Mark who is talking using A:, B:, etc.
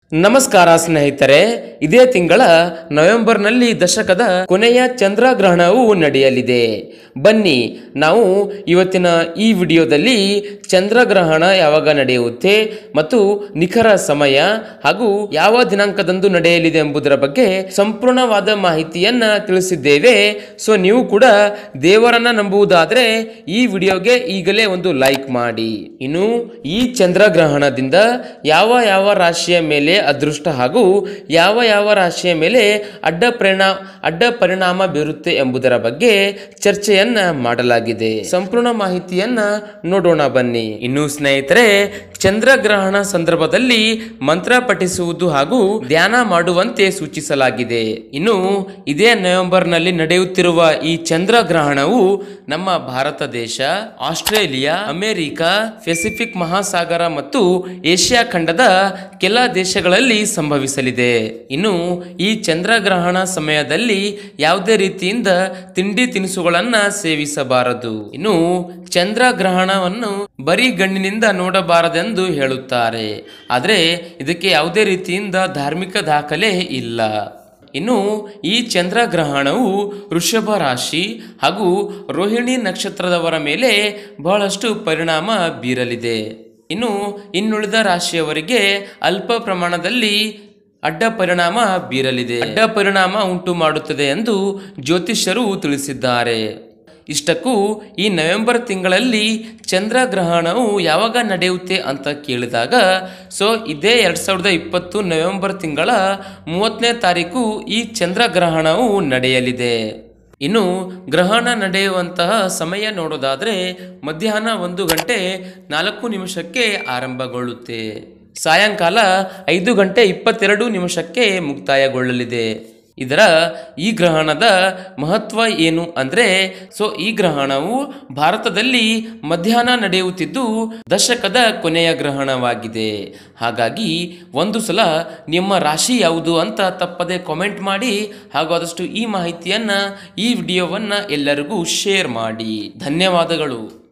A: ನಮಸ್ಕಾರ ಸ್ನೇಹಿತರೆ ಇದೇ ತಿಂಗಳ ನವೆಂಬರ್ನಲ್ಲಿ ದಶಕದ ಕೊನೆಯ ಚಂದ್ರಗ್ರಹಣವು ನಡೆಯಲಿದೆ ಬನ್ನಿ ನಾವು ಇವತ್ತಿನ ಈ ವಿಡಿಯೋದಲ್ಲಿ ಚಂದ್ರಗ್ರಹಣ ಯಾವಾಗ ನಡೆಯುತ್ತೆ ಮತ್ತು ನಿಖರ ಸಮಯ ಹಾಗೂ ಯಾವ ದಿನಾಂಕದಂದು ನಡೆಯಲಿದೆ ಎಂಬುದರ ಬಗ್ಗೆ ಸಂಪೂರ್ಣವಾದ ಮಾಹಿತಿಯನ್ನ ತಿಳಿಸಿದ್ದೇವೆ ಸೊ ನೀವು ಕೂಡ ದೇವರನ್ನ ನಂಬುವುದಾದ್ರೆ ಈ ವಿಡಿಯೋಗೆ ಈಗಲೇ ಒಂದು ಲೈಕ್ ಮಾಡಿ ಇನ್ನು ಈ ಚಂದ್ರಗ್ರಹಣದಿಂದ ಯಾವ ಯಾವ ರಾಶಿಯ ಮೇಲೆ ಅದೃಷ್ಟ ಹಾಗೂ ಯಾವ ಯಾವ ರಾಶಿಯ ಮೇಲೆ ಅಡ್ಡ ಪರಿಣಾಮ ಅಡ್ಡ ಪರಿಣಾಮ ಬೀರುತ್ತೆ ಎಂಬುದರ ಬಗ್ಗೆ ಚರ್ಚೆಯನ್ನ ಮಾಡಲಾಗಿದೆ ಸಂಪೂರ್ಣ ಮಾಹಿತಿಯನ್ನ ನೋಡೋಣ ಬನ್ನಿ ಇನ್ನು ಸ್ನೇಹಿತರೆ ಚಂದ್ರಗ್ರಹಣ ಸಂದರ್ಭದಲ್ಲಿ ಮಂತ್ರ ಪಠಿಸುವುದು ಹಾಗೂ ಧ್ಯಾನ ಮಾಡುವಂತೆ ಸೂಚಿಸಲಾಗಿದೆ ಇನ್ನು ಇದೇ ನವೆಂಬರ್ನಲ್ಲಿ ನಡೆಯುತ್ತಿರುವ ಈ ಚಂದ್ರಗ್ರಹಣವು ನಮ್ಮ ಭಾರತ ದೇಶ ಆಸ್ಟ್ರೇಲಿಯಾ ಅಮೆರಿಕ ಪೆಸಿಫಿಕ್ ಮಹಾಸಾಗರ ಮತ್ತು ಏಷ್ಯಾ ಖಂಡದ ಕೆಲ ದೇಶಗಳಲ್ಲಿ ಸಂಭವಿಸಲಿದೆ ಇನ್ನು ಈ ಚಂದ್ರಗ್ರಹಣ ಸಮಯದಲ್ಲಿ ಯಾವುದೇ ರೀತಿಯಿಂದ ತಿಂಡಿ ತಿನಿಸುಗಳನ್ನ ಸೇವಿಸಬಾರದು ಇನ್ನು ಚಂದ್ರಗ್ರಹಣವನ್ನು ಬರೀ ಗಣ್ಣಿನಿಂದ ನೋಡಬಾರದೆಂದು ಹೇಳುತ್ತಾರೆ ಆದರೆ ಇದಕ್ಕೆ ಯಾವುದೇ ರೀತಿಯಿಂದ ಧಾರ್ಮಿಕ ದಾಖಲೆ ಇಲ್ಲ ಇನ್ನು ಈ ಚಂದ್ರಗ್ರಹಣವು ವೃಷಭ ರಾಶಿ ಹಾಗೂ ರೋಹಿಣಿ ನಕ್ಷತ್ರದವರ ಮೇಲೆ ಬಹಳಷ್ಟು ಪರಿಣಾಮ ಬೀರಲಿದೆ ಇನ್ನು ಇನ್ನುಳಿದ ರಾಶಿಯವರಿಗೆ ಅಲ್ಪ ಪ್ರಮಾಣದಲ್ಲಿ ಅಡ್ಡ ಪರಿಣಾಮ ಬೀರಲಿದೆ ಅಡ್ಡ ಪರಿಣಾಮ ಉಂಟು ಮಾಡುತ್ತದೆ ಎಂದು ಜ್ಯೋತಿಷ್ಯರು ತಿಳಿಸಿದ್ದಾರೆ ಇಷ್ಟಕ್ಕೂ ಈ ನವೆಂಬರ್ ತಿಂಗಳಲ್ಲಿ ಚಂದ್ರಗ್ರಹಣವು ಯಾವಾಗ ನಡೆಯುತ್ತೆ ಅಂತ ಕೇಳಿದಾಗ ಸೊ ಇದೇ ಎರಡು ಸಾವಿರದ ಇಪ್ಪತ್ತು ನವೆಂಬರ್ ತಿಂಗಳ ಮೂವತ್ತನೇ ತಾರೀಕು ಈ ಚಂದ್ರಗ್ರಹಣವು ನಡೆಯಲಿದೆ ಇನ್ನು ಗ್ರಹಣ ನಡೆಯುವಂತಹ ಸಮಯ ನೋಡೋದಾದ್ರೆ ಮಧ್ಯಾಹ್ನ ಒಂದು ಗಂಟೆ ನಾಲ್ಕು ನಿಮಿಷಕ್ಕೆ ಆರಂಭಗೊಳ್ಳುತ್ತೆ ಸಾಯಂಕಾಲ ಐದು ಗಂಟೆ ಇಪ್ಪತ್ತೆರಡು ನಿಮಿಷಕ್ಕೆ ಮುಕ್ತಾಯಗೊಳ್ಳಲಿದೆ ಇದರ ಈ ಗ್ರಹಣದ ಮಹತ್ವ ಏನು ಅಂದರೆ ಸೊ ಈ ಗ್ರಹಣವು ಭಾರತದಲ್ಲಿ ಮಧ್ಯಾಹ್ನ ನಡೆಯುತ್ತಿದ್ದು ದಶಕದ ಕೊನೆಯ ಗ್ರಹಣವಾಗಿದೆ ಹಾಗಾಗಿ ಒಂದು ಸಲ ನಿಮ್ಮ ರಾಶಿ ಯಾವುದು ಅಂತ ತಪ್ಪದೆ ಕಾಮೆಂಟ್ ಮಾಡಿ ಹಾಗೂ ಆದಷ್ಟು ಈ ಮಾಹಿತಿಯನ್ನ ಈ ವಿಡಿಯೋವನ್ನ ಎಲ್ಲರಿಗೂ ಶೇರ್ ಮಾಡಿ ಧನ್ಯವಾದಗಳು